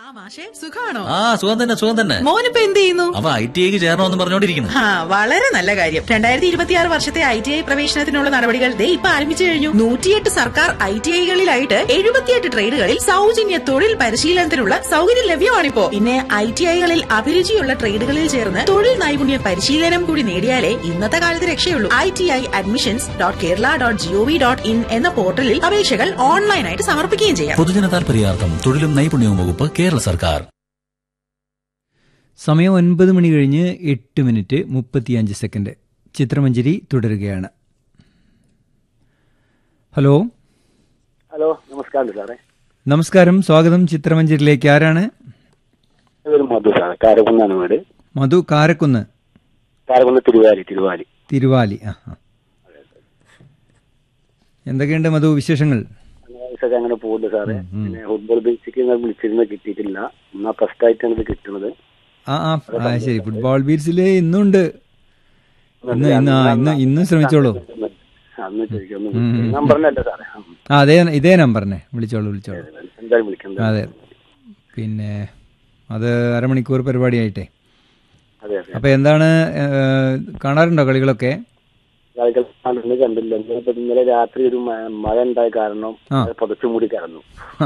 മാഷെ സുഖാണോ ആ സുഖം തന്നെ സുഖം തന്നെ മോനിപ്പോ എന്ത് ചെയ്യുന്നു അവ ഐ ടി ഐക്ക് ചേരണമെന്ന് പറഞ്ഞോണ്ടിരിക്കുന്നു ആ വളരെ നല്ല കാര്യം രണ്ടായിരത്തി ഇരുപത്തിയാറ് വർഷത്തെ ഐ ടി ഐ പ്രവേശനത്തിനുള്ള നടപടികൾ ദേ ഇപ്പൊ ആരംഭിച്ചു കഴിഞ്ഞു നൂറ്റിയെട്ട് സർക്കാർ ഐ ടി ഐകളിലായിട്ട് എഴുപത്തിയെട്ട് ട്രേഡുകളിൽ സൗജന്യ തൊഴിൽ പരിശീലനത്തിനുള്ള സൗകര്യം ലഭ്യമാണിപ്പോ പിന്നെ ഐ ടി ഐകളിൽ അഭിരുചിയുള്ള ട്രേഡുകളിൽ ചേർന്ന് തൊഴിൽ നൈപുണ്യ പരിശീലനം കൂടി നേടിയാലേ ഇന്നത്തെ കാലത്ത് രക്ഷയുള്ളൂ I T I admissions dot Kerala dot G O V dot in എന്ന പോർട്ടലിൽ അപേക്ഷകൾ ഓൺലൈനായിട്ട് സമർപ്പിക്കുകയും ചെയ്യാം പൊതുജന താൽപര്യാർത്ഥം തൊഴിലും നൈപുണ്യവും വകുപ്പ് കേരള സർക്കാർ സമയം ഒൻപത് മണി കഴിഞ്ഞ് എട്ട് മിനിറ്റ് മുപ്പത്തിയഞ്ച് സെക്കൻഡ് ചിത്രമഞ്ജരി തുടരുകയാണ് ഹലോ ഹലോ നമസ്കാരം സാറേ നമസ്കാരം സ്വാഗതം ചിത്രമഞ്ജരിയിലേക്ക് ആരാണ് ഇതൊരു മധു സാറേ കാരക്കുന്നാണ് വീട് മധു കാരക്കുന്ന് കാരക്കുന്ന് തിരുവാലി തിരുവാലി തിരുവാലി ആ ആ. എന്തൊക്കെയുണ്ട് മധു വിശേഷങ്ങൾ അനാവശ്യമൊക്കെ അങ്ങനെ പോകുന്നുണ്ട് സാറേ പിന്നെ ഫുട്ബോൾ ബേസിക്ക് ഞാൻ വിളിച്ചിരുന്ന കിട്ടിയിട്ടില്ല എന്നാ ഫസ്റ്റ് ആയിട്ടാണ് ഇത് കിട്ടുന്നത് ആ ആ ആ ശരി ഫുട്ബോൾ ബീറ്റ്സിൽ ഇന്നുണ്ട് ഇന്ന് ഇന്ന് ആ ഇന്ന് ഇന്നും ശ്രമിച്ചോളൂ അന്ന് ചോദിക്കുന്നു നമ്പറിനല്ല സാറേ ഉം. ആ അതേ ഇതേ നമ്പറിനെ വിളിച്ചോളൂ വിളിച്ചോളൂ എന്തായാലും വിളിക്കുന്നത് അതെ പിന്നെ അത് അരമണിക്കൂർ പരിപാടിയായിട്ടേ അതെ അതെ അപ്പൊ എന്താണ് ഏഹ്, കാണാറുണ്ടോ കളികളൊക്കെ കളികൾ ഇന്ന് കണ്ടില്ല ഇന്നിപ്പോ ഇന്നലെ രാത്രി ഒരു മ- മഴ ഉണ്ടായ കാരണം ആ. അത് പുതച്ചു മൂടി കിടന്നു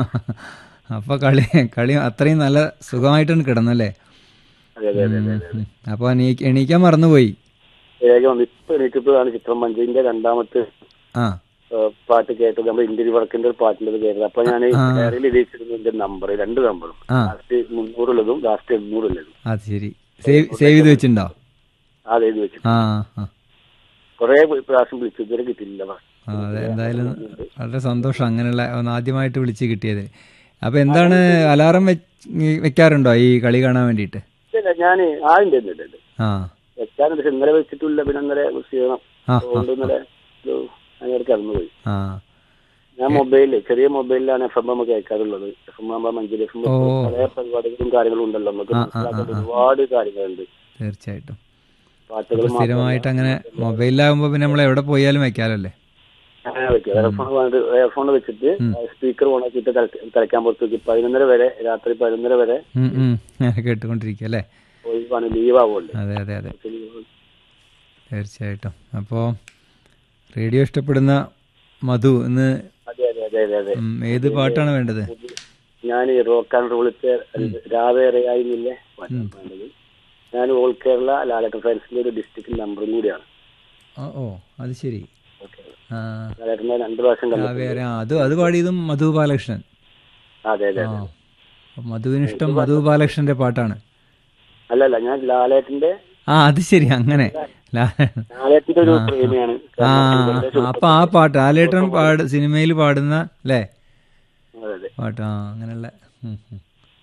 അപ്പൊ കളി കളി അത്രയും നല്ല സുഖമായിട്ടാണ് കിടന്നല്ലേ അതെ അതെ അതെ അതെ ഉം. അപ്പൊ എണീ- എണീക്കാൻ മറന്നുപോയി വേഗം വന്നു ഇപ്പൊ എണീറ്റപ്പോഴാണ് ചിത്രം മഞ്ചിന്റെ രണ്ടാമത്തെ ആ ഏഹ് പാട്ട് കേട്ടത് നമ്മുടെ ഇന്ത്യൻ വർക്കിന്റെ ഒരു പാട്ടിന്റെ കേട്ടത് അപ്പൊ ഞാൻ ഡയറിയിൽ എഴുതിച്ചിരുന്നു എന്റെ നമ്പർ രണ്ട് നമ്പറും ആ. ലാസ്റ്റ് മുന്നൂറുള്ളതും ലാസ്റ്റ് എണ്ണൂറുള്ളതും അത് ശരി സേവ് സേവ് ചെയ്ത് വെച്ചിട്ടുണ്ടോ അത് എഴുതി വെച്ചു ആ ആ കുറെ പ്രാവശ്യം വിളിച്ചു ഇതുവരെ കിട്ടിയില്ല ആ, അതെ എന്തായാലും വളരെ സന്തോഷം അങ്ങനെയുള്ള ഒന്ന് ആദ്യമായിട്ട് വിളിച്ച് കിട്ടിയത് അപ്പൊ എന്താണ് അലാറം വെക്കാറുണ്ടോ ഈ കളി കാണാൻ വേണ്ടിയിട്ട് ഇല്ല ഞാൻ ആദ്യം തരുന്നുണ്ട് ആ വെച്ചാനുണ്ട് പക്ഷെ ഇന്നലെ വെച്ചിട്ടില്ല പിന്നെ ഇന്നലെ ചെയ്യണം ആ, അതുകൊണ്ട് ഇന്നലെ ഒരു അങ്ങനെ കടന്നുപോയി ആ ഞാൻ മൊബൈലില് ചെറിയ മൊബൈലിലാണ് എഫ് എം എം കേൾക്കാറുള്ളത് എഫ് എം ആകുമ്പോൾ മഞ്ചേരി എഫ് എം ഓ. പല പരിപാടികളും കാര്യങ്ങളും ഉണ്ടല്ലോ നമുക്ക് ആ, ആ, മനസ്സിലാക്കാൻ ആ. ഒരുപാട് കാര്യങ്ങളുണ്ട് തീർച്ചയായിട്ടും പാട്ടുകൾ അപ്പൊ സ്ഥിരമായിട്ട് അങ്ങനെ മൊബൈലിലാകുമ്പോ പിന്നെ നമ്മൾ എവിടെ പോയാലും വെക്കാലോ അല്ലേ അങ്ങനെ വെക്കുക എയർഫോൺ വേണ്ട എയർഫോൺ വെച്ചിട്ട് സ്പീക്കർ ഓൺ ആക്കിയിട്ട് കളിക്കാൻ പുറത്ത് വെക്കും പതിനൊന്നര വരെ രാത്രി പതിനൊന്നര വരെ ഉം, ഉം. കേട്ടുകൊണ്ടിരിക്കുക അല്ലേ ഒഴിവാണ് ലീവ് ആവുമല്ലോ അതെ അതെ അതെ തീർച്ചയായിട്ടും അപ്പോൾ റേഡിയോ ഇഷ്ടപ്പെടുന്ന മധു ഇന്ന് അതെ അതെ അതെ അതെ അതെ ഉം, ഏത് പാട്ടാണ് വേണ്ടത് ഞാൻ റോക്ക് ആൻഡ് റോളിത്തെ രാവേറെയായില്ലേ വേണ്ടത് ഞാൻ ഓൾ കേരള ലാലട്ടൻ ഫ്രണ്ട്സിന്റെ ഒരു ഡിസ്ട്രിക്ട് നമ്പറും കൂടിയാണ് ഓ ഓ അത് ശരി ആ ലാലേട്ടനെ രണ്ടു പ്രാവശ്യം ആ, കണ്ടു വേറെ ആ, അത് അത് പാടിയതും മധു ബാലകൃഷ്ണൻ അതെ അതെ ആ അതെ അപ്പൊ മധുവിന് ഇഷ്ടം മധു ബാലകൃഷ്ണന്റെ പാട്ടാണ് അല്ലല്ല ഞാൻ ലാലേട്ടന്റെ ആ അത് ശരി അങ്ങനെ ലാ- ലാലേട്ടന്റെ ഒരു പ്രേമിയാണ് ആ അപ്പൊ ആ പാട്ട് ആലേട്ടൻ പാട് സിനിമയിൽ പാടുന്ന അല്ലേ അതെ അതെ പാട്ട് ആ അങ്ങനെയുള്ള ഉം, ഉം.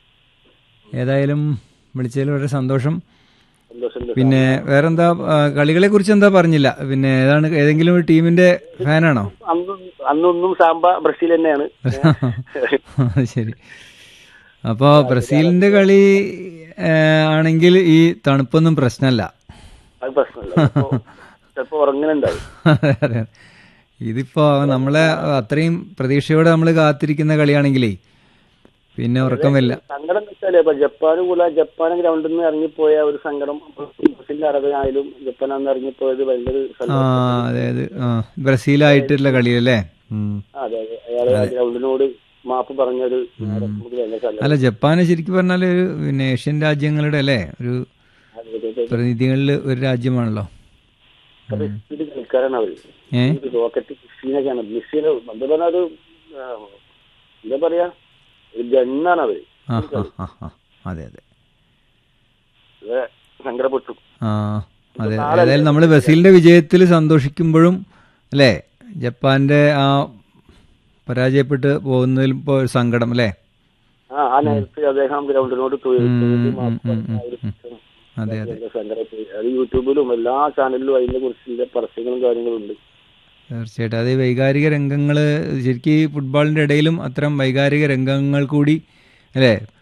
ഏതായാലും വിളിച്ചതിൽ വളരെ സന്തോഷം സന്തോഷം പിന്നെ വേറെന്താ ആ, കളി കുറിച്ച് എന്താ പറഞ്ഞില്ല പിന്നെ ഏതാണ് ഏതെങ്കിലും ഒരു ടീമിന്റെ ഫാനാണോ അന്നും അന്നൊന്നും സാമ്പ ബ്രസീൽ തന്നെയാണ് അത് ശരി അപ്പോ ബ്രസീലിന്റെ കളി ഏ, ആണെങ്കിൽ ഈ തണുപ്പൊന്നും പ്രശ്നമല്ല അത് പ്രശ്നമില്ല ചിലപ്പോ ചിലപ്പോ ഉറങ്ങുന്നുണ്ടാവും അതെ, അതെ. ഇതിപ്പോ നമ്മളെ അത്രയും പ്രതീക്ഷയോടെ നമ്മൾ കാത്തിരിക്കുന്ന കളിയാണെങ്കിലേ പിന്നെ ഉറക്കമില്ല സങ്കടം എന്ന് വെച്ചാല് ഇപ്പൊ ജപ്പാന് കൂടെ ജപ്പാൻ ഗ്രൗണ്ടിൽ നിന്ന് ഇറങ്ങിപ്പോയ ഒരു സങ്കടം ബ്രസീലിന്റെ അറബനായാലും ജപ്പാൻ അന്ന് ഇറങ്ങിപ്പോയത് ഭയങ്കര ആ സന്തോഷം. അതെ അതെ ആ ബ്രസീലായിട്ടുള്ള കളിയല്ലേ ഉം. അതെ അതെ അയാള് ആ ഗ്രൗണ്ടിനോട് മാപ്പ് പറഞ്ഞൊരു നേരം നമുക്ക് ഭയങ്കര സങ്കടം. അല്ല ജപ്പാന് ശരിക്കും പറഞ്ഞാൽ ഒരു പിന്നെ ഏഷ്യൻ രാജ്യങ്ങളുടെ അല്ലേ ഒരു അതെ, അതെ, അതെ. പ്രതിനിധികളിൽ ഒരു രാജ്യമാണല്ലോ അപ്പൊ ഇത് കളിക്കാരാണ് അവര് ഏ ഒരു റോക്കറ്റ് മെഷീനൊക്കെയാണ് മെഷീന് എന്താ പറഞ്ഞ ഒരു ആ, എന്താ പറയാ ഒരു ഗണ്ണാണ് അവര് ആ ആ ആ ആ അതെ അതെ ഇത് സങ്കടപ്പെട്ടു ആ അതെ ഏതായാലും നമ്മൾ ബ്രസീലിന്റെ വിജയത്തിൽ സന്തോഷിക്കുമ്പോഴും അല്ലേ ജപ്പാന്റെ ആ പരാജയപ്പെട്ട് പോകുന്നതിൽ ഇപ്പോൾ ഒരു സങ്കടം അല്ലേ ആ ആ നേരത്ത് അദ്ദേഹം ഗ്രൗണ്ടിനോട് തൊഴിൽ മാപ്പ് പറഞ്ഞ ആ ഒരു അതെ അതെ ഭയങ്കര സങ്കടമായി അത് യൂട്യൂബിലും എല്ലാ ചാനലിലും അതിനെ കുറിച്ചുള്ള പരസ്യങ്ങളും കാര്യങ്ങളും ഉണ്ട് തീർച്ചയായിട്ടും അത് ഈ വൈകാരിക രംഗങ്ങൾ ശരിക്കും ഈ ഫുട്ബോളിന്റെ ഇടയിലും അത്തരം വൈകാരിക രംഗങ്ങൾ കൂടി അല്ലേ